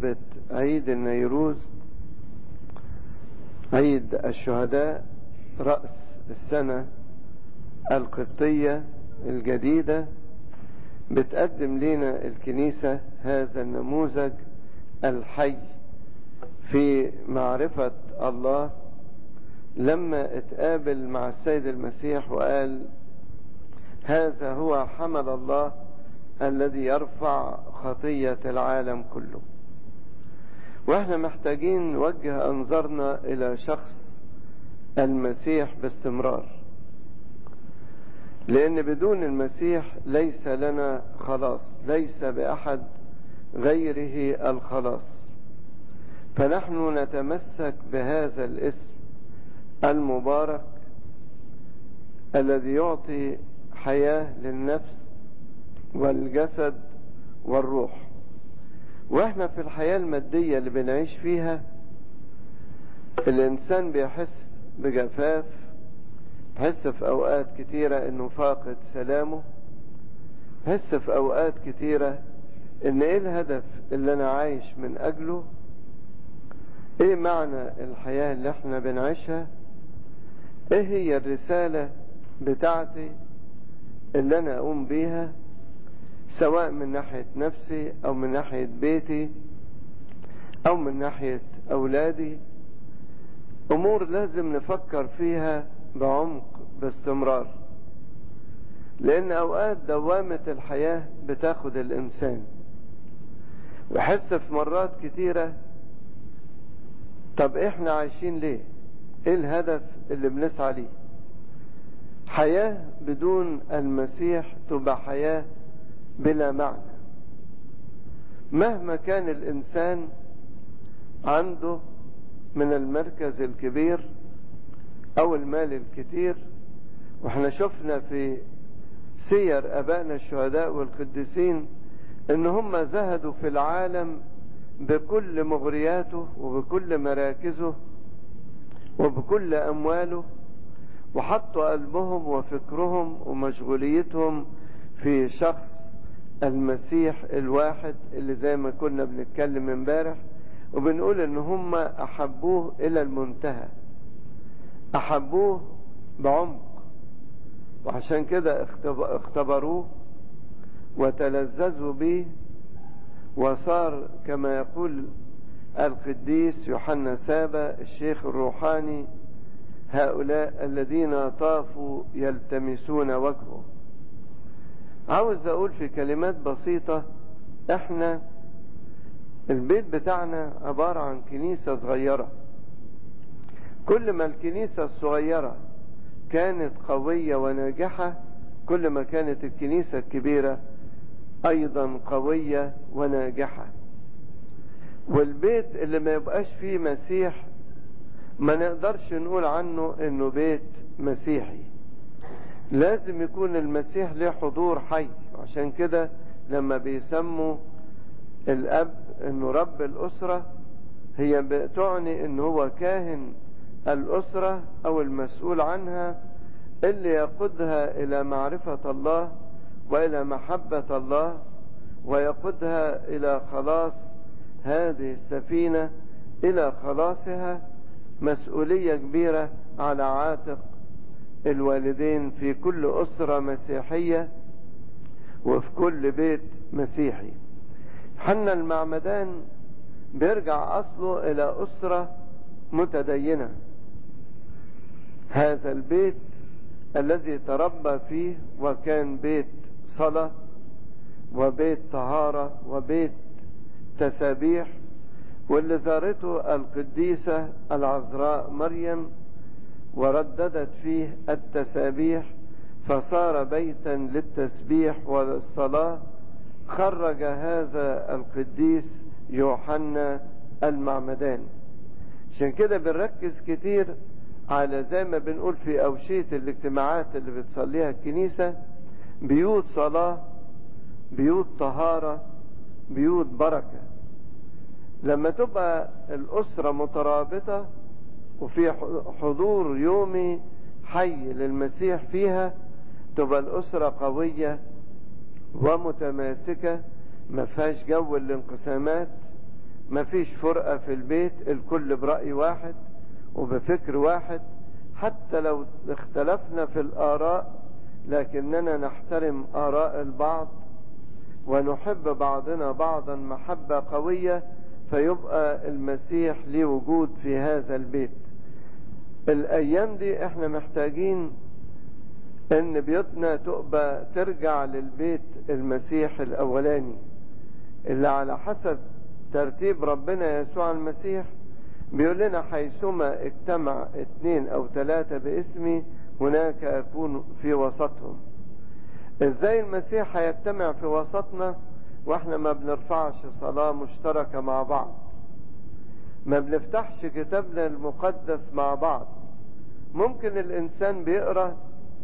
بمناسبة عيد النيروز عيد الشهداء رأس السنة القبطية الجديدة بتقدم لنا الكنيسة هذا النموذج الحي في معرفة الله لما اتقابل مع السيد المسيح وقال هذا هو حمل الله الذي يرفع خطية العالم كله واحنا محتاجين نوجه انظارنا الى شخص المسيح باستمرار لان بدون المسيح ليس لنا خلاص ليس باحد غيره الخلاص فنحن نتمسك بهذا الاسم المبارك الذي يعطي حياه للنفس والجسد والروح واحنا في الحياة المادية اللي بنعيش فيها الانسان بيحس بجفاف بيحس في اوقات كتيرة انه فاقد سلامه بيحس في اوقات كتيرة ان ايه الهدف اللي انا عايش من اجله ايه معنى الحياة اللي احنا بنعيشها ايه هي الرسالة بتاعتي اللي انا اقوم بيها سواء من ناحية نفسي او من ناحية بيتي او من ناحية اولادي امور لازم نفكر فيها بعمق باستمرار لان اوقات دوامة الحياة بتاخد الانسان وحس في مرات كتيرة طب احنا عايشين ليه ايه الهدف اللي بنسعى ليه حياة بدون المسيح تبقى حياة بلا معنى مهما كان الانسان عنده من المركز الكبير او المال الكتير واحنا شفنا في سير ابائنا الشهداء والقديسين ان هم زهدوا في العالم بكل مغرياته وبكل مراكزه وبكل امواله وحطوا قلبهم وفكرهم ومشغوليتهم في شخص المسيح الواحد اللي زي ما كنا بنتكلم امبارح وبنقول ان هم احبوه الى المنتهى احبوه بعمق وعشان كده اختبروه وتلذذوا به وصار كما يقول القديس يوحنا سابا الشيخ الروحاني هؤلاء الذين طافوا يلتمسون وجهه عاوز اقول في كلمات بسيطة احنا البيت بتاعنا عبارة عن كنيسة صغيرة كل ما الكنيسة الصغيرة كانت قوية وناجحة كل ما كانت الكنيسة الكبيرة ايضا قوية وناجحة والبيت اللي ما يبقاش فيه مسيح ما نقدرش نقول عنه انه بيت مسيحي لازم يكون المسيح له حضور حي عشان كده لما بيسموا الاب انه رب الاسرة هي بتعني ان هو كاهن الاسرة او المسؤول عنها اللي يقودها الى معرفة الله والى محبة الله ويقودها الى خلاص هذه السفينة الى خلاصها مسؤولية كبيرة على عاتق الوالدين في كل أسرة مسيحية وفي كل بيت مسيحي حنا المعمدان بيرجع أصله إلى أسرة متدينة هذا البيت الذي تربى فيه وكان بيت صلاة وبيت طهارة وبيت تسابيح واللي زارته القديسة العذراء مريم ورددت فيه التسابيح فصار بيتا للتسبيح وللصلاة خرج هذا القديس يوحنا المعمدان عشان كده بنركز كتير على زي ما بنقول في أوشية الاجتماعات اللي بتصليها الكنيسة بيوت صلاة بيوت طهارة بيوت بركة لما تبقى الأسرة مترابطة وفي حضور يومي حي للمسيح فيها تبقى الأسرة قوية ومتماسكة ما فيهاش جو الانقسامات مفيش فرقة في البيت الكل برأي واحد وبفكر واحد حتى لو اختلفنا في الآراء لكننا نحترم آراء البعض ونحب بعضنا بعضا محبة قوية فيبقى المسيح ليه وجود في هذا البيت الأيام دي احنا محتاجين ان بيوتنا تبقى ترجع للبيت المسيح الأولاني اللي على حسب ترتيب ربنا يسوع المسيح بيقول لنا حيثما اجتمع اثنين او ثلاثة باسمي هناك اكون في وسطهم ازاي المسيح هيجتمع في وسطنا واحنا ما بنرفعش صلاة مشتركة مع بعض ما بنفتحش كتابنا المقدس مع بعض ممكن الانسان بيقرأ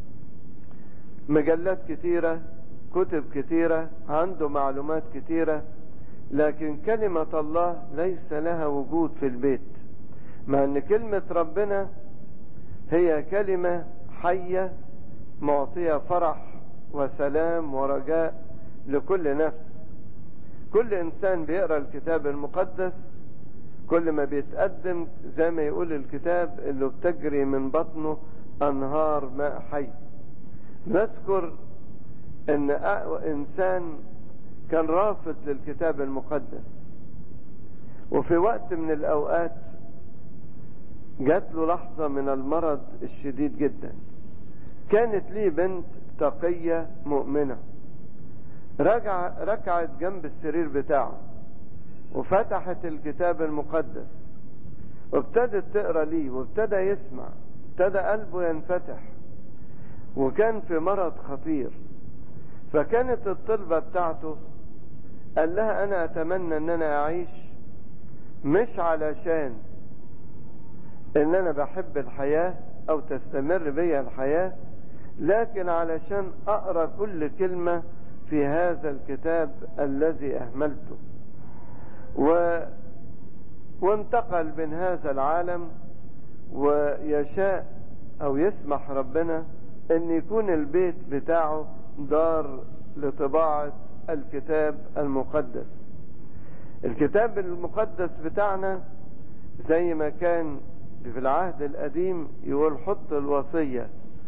مجلات كتيرة كتب كتيرة عنده معلومات كتيرة لكن كلمة الله ليس لها وجود في البيت مع ان كلمة ربنا هي كلمة حية معطية فرح وسلام ورجاء لكل نفس كل انسان بيقرا الكتاب المقدس كل ما بيتقدم زي ما يقول الكتاب اللي بتجري من بطنه انهار ماء حي نذكر ان انسان كان رافض للكتاب المقدس وفي وقت من الاوقات جات له لحظة من المرض الشديد جدا كانت ليه بنت تقية مؤمنة رجع ركعت جنب السرير بتاعه وفتحت الكتاب المقدس وابتدت تقرا ليه وابتدى يسمع ابتدى قلبه ينفتح وكان في مرض خطير فكانت الطلبة بتاعته قال لها انا اتمنى ان انا اعيش مش علشان ان انا بحب الحياة او تستمر بيا الحياة لكن علشان اقرا كل كلمة في هذا الكتاب الذي اهملته و... وانتقل من هذا العالم ويشاء او يسمح ربنا ان يكون البيت بتاعه دار لطباعة الكتاب المقدس الكتاب المقدس بتاعنا زي ما كان في العهد القديم يقول حط الوصية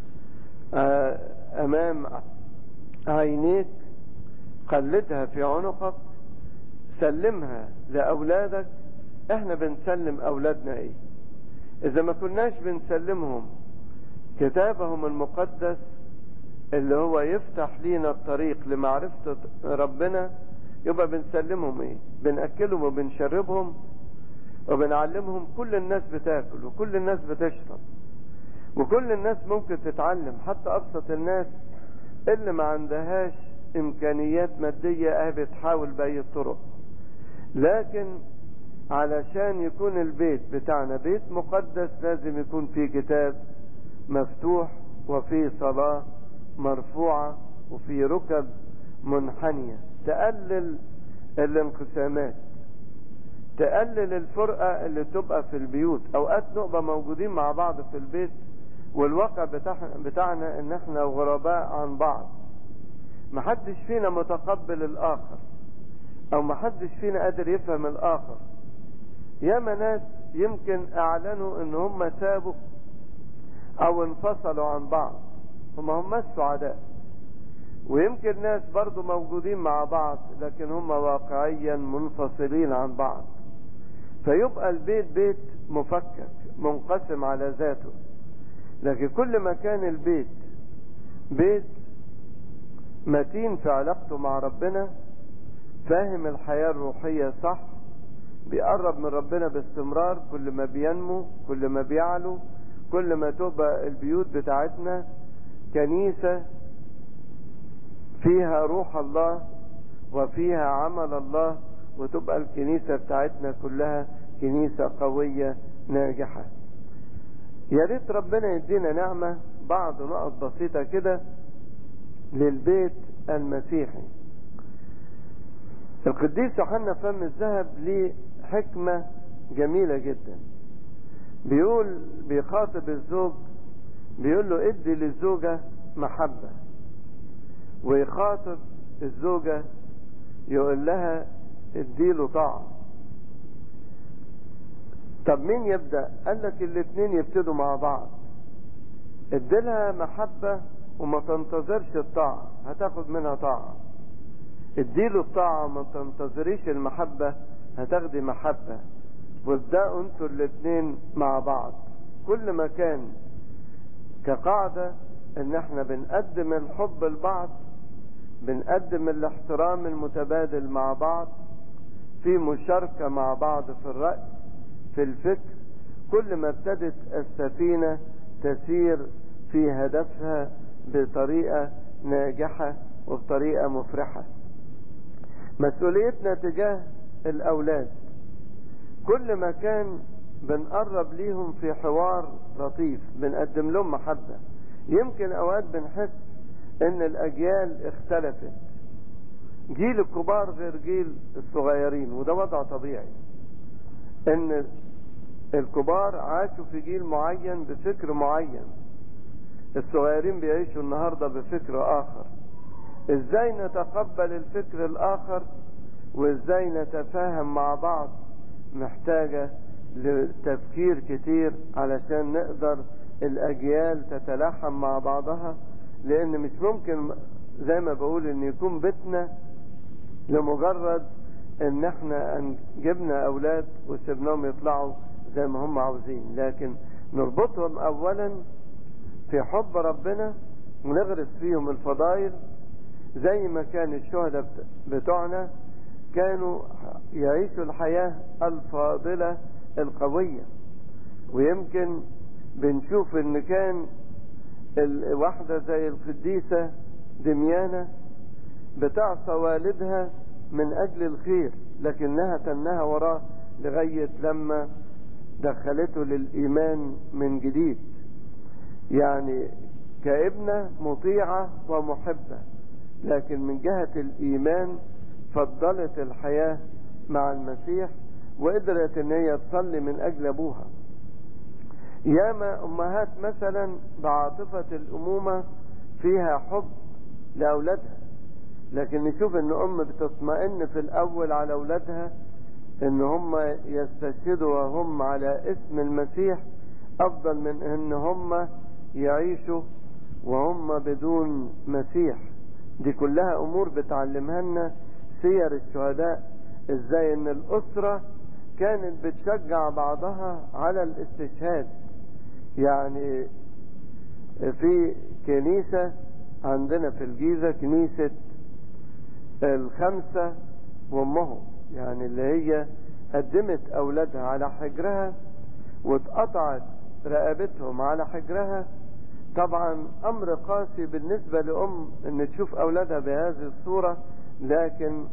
امام عينيك قلدها في عنقك سلمها لاولادك احنا بنسلم اولادنا ايه اذا ما كناش بنسلمهم كتابهم المقدس اللي هو يفتح لينا الطريق لمعرفة ربنا يبقى بنسلمهم ايه بنأكلهم وبنشربهم وبنعلمهم كل الناس بتاكل وكل الناس بتشرب وكل الناس ممكن تتعلم حتى ابسط الناس اللي ما عندهاش امكانيات مادية اه بتحاول باي الطرق لكن علشان يكون البيت بتاعنا بيت مقدس لازم يكون فيه كتاب مفتوح وفيه صلاة مرفوعة وفي ركب منحنية تقلل الانقسامات تقلل الفرقة اللي تبقى في البيوت اوقات نبقى موجودين مع بعض في البيت والواقع بتاعنا ان احنا غرباء عن بعض محدش فينا متقبل الاخر او محدش فينا قادر يفهم الاخر ياما ناس يمكن اعلنوا ان هم سابوا او انفصلوا عن بعض هم هم سعداء ويمكن ناس برضو موجودين مع بعض لكن هم واقعيا منفصلين عن بعض فيبقى البيت بيت مفكك منقسم على ذاته لكن كل ما كان البيت بيت متين في علاقته مع ربنا فاهم الحياة الروحية صح بيقرب من ربنا باستمرار كل ما بينمو كل ما بيعلو كل ما تبقى البيوت بتاعتنا كنيسة فيها روح الله وفيها عمل الله وتبقى الكنيسة بتاعتنا كلها كنيسة قوية ناجحة يا ريت ربنا يدينا نعمة بعض نقط بسيطة كده للبيت المسيحي القديس يوحنا فم الذهب ليه حكمة جميلة جدا بيقول بيخاطب الزوج بيقول له ادي للزوجة محبة ويخاطب الزوجة يقول لها اديله طاعة طب مين يبدأ قال لك الاتنين يبتدوا مع بعض اديلها محبة وما تنتظرش الطاعة هتاخد منها طاعة اديله الطاعة وما تنتظريش المحبة هتاخدي محبة وابدأوا انتوا الاتنين مع بعض كل ما كان كقاعدة ان احنا بنقدم الحب لبعض بنقدم الاحترام المتبادل مع بعض في مشاركة مع بعض في الرأي في الفكر كل ما ابتدت السفينة تسير في هدفها بطريقة ناجحة وبطريقة مفرحة مسؤوليتنا تجاه الأولاد كل ما كان بنقرب ليهم في حوار لطيف بنقدم لهم محبة يمكن أوقات بنحس إن الأجيال اختلفت جيل الكبار غير جيل الصغيرين وده وضع طبيعي إن الكبار عاشوا في جيل معين بفكر معين الصغيرين بيعيشوا النهارده بفكر آخر ازاي نتقبل الفكر الآخر وازاي نتفاهم مع بعض محتاجة لتفكير كتير علشان نقدر الأجيال تتلاحم مع بعضها لأن مش ممكن زي ما بقول إن يكون بيتنا لمجرد إن إحنا جبنا أولاد وسبناهم يطلعوا زي ما هم عاوزين لكن نربطهم أولا في حب ربنا ونغرس فيهم الفضائل زي ما كان الشهداء بتوعنا كانوا يعيشوا الحياة الفاضلة القوية ويمكن بنشوف ان كان الواحدة زي القديسة دميانة بتعصى والدها من اجل الخير لكنها تنها وراه لغاية لما دخلته للايمان من جديد يعني كابنة مطيعة ومحبة لكن من جهة الايمان فضلت الحياة مع المسيح وقدرت ان هي تصلي من اجل ابوها ياما امهات مثلا بعاطفة الامومة فيها حب لاولادها لكن نشوف ان ام بتطمئن في الاول على اولادها ان هم يستشهدوا وهم على اسم المسيح افضل من ان هم يعيشوا وهم بدون مسيح دي كلها امور بتعلمها لنا سير الشهداء ازاي ان الاسرة كانت بتشجع بعضها على الاستشهاد يعني في كنيسة عندنا في الجيزة كنيسة الخمسة وامهم يعني اللي هي قدمت اولادها على حجرها واتقطعت رقبتهم على حجرها طبعا امر قاسي بالنسبة لام ان تشوف اولادها بهذه الصورة لكن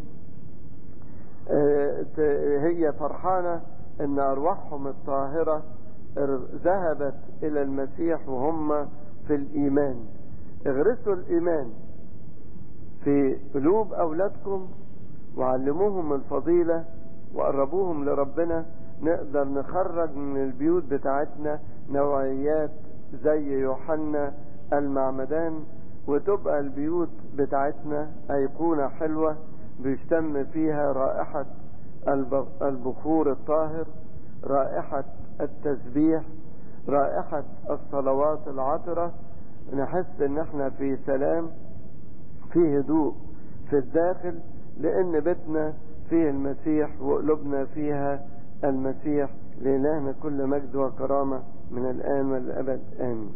هي فرحانة ان ارواحهم الطاهرة ذهبت الى المسيح وهم في الايمان اغرسوا الايمان في قلوب اولادكم وعلموهم الفضيلة وقربوهم لربنا نقدر نخرج من البيوت بتاعتنا نوعيات زي يوحنا المعمدان وتبقى البيوت بتاعتنا أيقونة حلوة بيشتم فيها رائحة البخور الطاهر رائحة التسبيح رائحة الصلوات العطرة نحس ان احنا في سلام في هدوء في الداخل لان بيتنا فيه المسيح وقلوبنا فيها المسيح لإلهنا كل مجد وكرامة من الآن والأبد آمين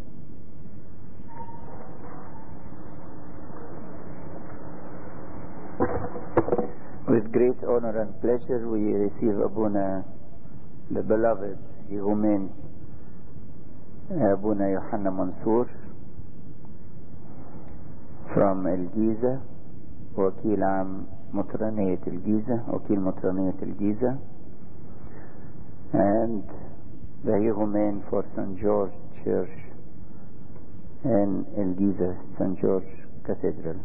With great honor and pleasure we receive Abuna, the beloved Igumen, Abuna Yohanna Mansour from El Giza, وكيل عام مطرانية الجيزة وكيل مطرانية الجيزة and the Igumen for St. George Church in El Giza, St. George Cathedral.